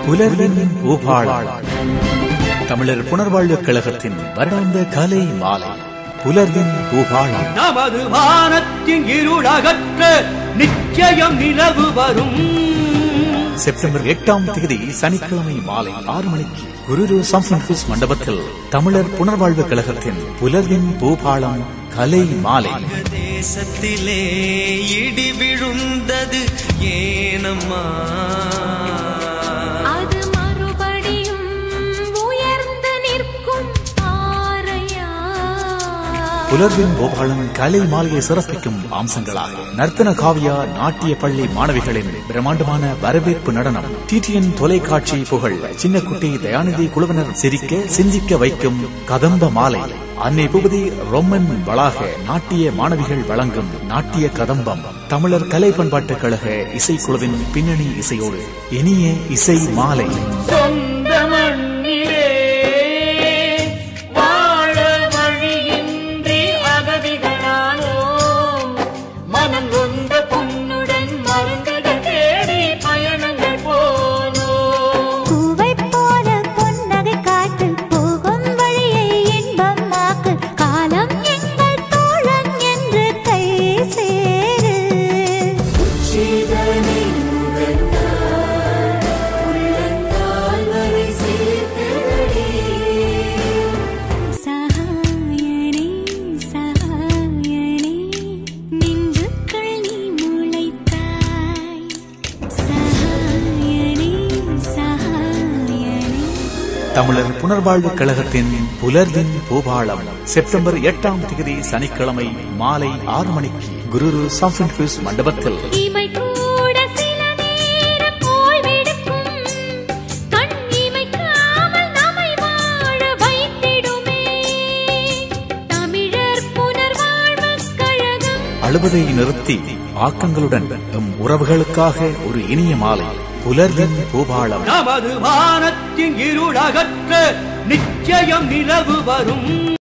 புலர்வின் பூபாளம் தமிழர் புனர்வாழ்வு கழகத்தின் வருடாந்த கலை மாலை புலர்வின் பூபாளம் நமது வானத்தின் இருளகற்ற நிச்சயம் நிலவு வரும் செப்டம்பர் எட்டாம் தேதி சனிக்கிழமை மாலை ஆறு மணிக்கு குருரு சாம்சன்ஹூஸ் மண்டபத்தில் தமிழர் புனர்வாழ்வு கழகத்தின் புலர்வின் பூபாளம் கலை மாலை தேசத்திலே இடி விழுந்தது ஏனம்மா அது மறுபடியும் உயர்ந்து நிற்கும் பாறையா புலர்வின் பூபாளம் கலை மாலையை சிறப்பிக்கும் அம்சங்களாக நர்த்தன காவியா நாட்டிய பள்ளி மாணவிகளின் பிரம்மாண்டமான வரவேற்பு நடனம் டிடிஎன் தொலைக்காட்சி புகழ் சின்னக்குட்டி தயாநிதி குழுவினர் சிரிக்க சிந்திக்க வைக்கும் கதம்ப மாலை அன்னை பூபதி ரொம்மன் வளாக நாட்டிய மாணவிகள் வழங்கும் நாட்டிய கதம்பம் தமிழர் கலை பண்பாட்டுக் கழக இசைக்குழுவின் பின்னணி இசையோடு இனிய இசை மாலை சொந்த மண்ணிலே வாழ வழியின்றி அகதிகளானோம் மனம் கொண்ட பொன்னுடன் மருந்துகள் தேடி பயணங்கள் போனோம் பூவைப் போல பொன்னகை காட்டு போகும் வழியை இன்பமாக்கு காலம் எங்கள் தோழன் என்று கை சேரு சகாயனே சகாயனே நெஞ்சுக்குள் நீ முளைத்தாய் சகாயனே சகாயனே தமிழர் புனர்வாழ்வு கழகத்தின் புலர்வின் பூபாளம் செப்டம்பர் எட்டாம் தேதி சனிக்கிழமை மாலை ஆறு மணிக்கு குருரு சாஃபன்ஹூஸ் மண்டபத்தில் இமை கூட சில நேரம் ஓய்வெடுக்கும் கண் இமைக்காமல் நம்மை வாழ வைத்திடுமே தமிழர் புனர்வாழ்வுக் கழகம் அழுவதை நிறுத்தி ஆக்கங்களுடன் எம் உறவுகளுக்காக ஒரு இனிய மாலை புலர்வின் பூபாளம் நமது வானத்தின் இருளகற்ற நிச்சயம் நிலவு வரும்